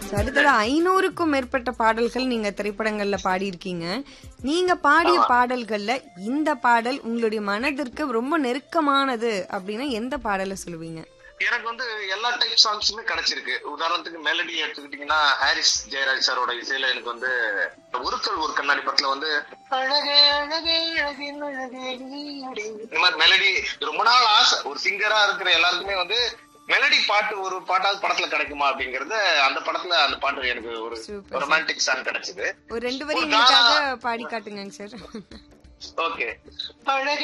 அடுத்தது ஐநூறுக்கும் மேற்பட்ட பாடல்கள் நீங்க திரைப்படங்கள்ல பாடியிருக்கீங்க நீங்க பாடிய பாடல்கள்ல இந்த பாடல் உங்களுடைய மனதிற்கு ரொம்ப நெருக்கமானது அப்படின்னா எந்த பாடலை சொல்லுவீங்க எனக்கு வந்து எல்லா டைப் சாங்ஸுமே கிடைச்சிருக்கு உதாரணத்துக்கு மெலடி எடுத்துக்கிட்டீங்கன்னா ஹாரிஸ் ஜெயராஜ் சாரோட இசையில எனக்கு வந்து உருக்கள் ஒரு கண்ணாடி படத்துல வந்து அழகே அழகே அழகின் அழகே நீ அடி. இந்த மாதிரி மெலடி ரொம்ப நாள் ஆசை ஒரு சிங்கரா இருக்கிற எல்லாருக்குமே வந்து மெலடி பாட்டு ஒரு பாட்டாவது படத்துல கிடைக்குமா அப்படிங்கறது அந்த படத்துல அந்த பாட்டு எனக்கு ஒரு Super. ரொமான்டிக் சாங் கிடைச்சது ஒரு ரெண்டு வரி ஒரு எங்களுக்காக பாடி காட்டுங்க சார் ஓகே அழகே